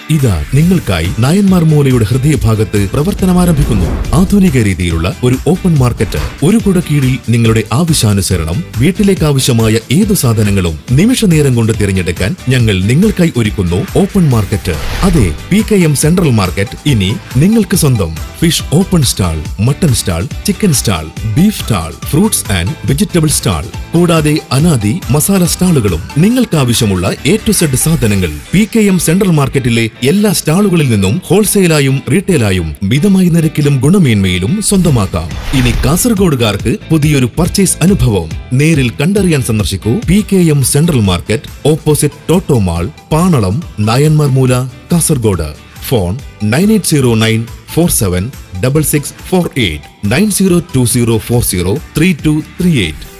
ഇതാ നിങ്ങൾക്കായി നായന്മാർ മൂലയുടെ ഹൃദയഭാഗത്ത് പ്രവർത്തനം ആരംഭിക്കുന്നു ആധുനിക രീതിയിലുള്ള ഒരു ഓപ്പൺ മാർക്കറ്റ് ഒരു കുട കീഴിൽ നിങ്ങളുടെ ആവശ്യാനുസരണം വീട്ടിലേക്ക് ആവശ്യമായ ഏതു സാധനങ്ങളും നിമിഷ നേരം കൊണ്ട് തിരഞ്ഞെടുക്കാൻ ഞങ്ങൾ നിങ്ങൾക്കായി ഒരുക്കുന്നു ഓപ്പൺ മാർക്കറ്റ് അതെ P K M central market ഇനി നിങ്ങൾക്ക് സ്വന്തം fish open stall mutton stall chicken stall beef stall fruits and vegetable stall കൂടാതെ അനാദി മസാല സ്റ്റാളുകളും നിങ്ങൾക്ക് ആവശ്യമുള്ള എ ടു സെഡ് സാധനങ്ങൾ പി കെ എം സെൻട്രൽ മാർക്കറ്റിലെ എല്ലാ സ്റ്റാളുകളിൽ നിന്നും ഹോൾസെയിലായും റീറ്റെയിലായും മിതമായ നിരക്കിലും ഗുണമേന്മയിലും സ്വന്തമാക്കാം ഇനി കാസർഗോഡുകാർക്ക് പുതിയൊരു പർച്ചേസ് അനുഭവം നേരിൽ കണ്ടറിയാൻ സന്ദർശിക്കൂ P K M central market opposite Toto mall Panalam Nayanmarmoola Kasaragod phone nine eight zero nine four seven double six four eight nine zero two zero four zero three two three eight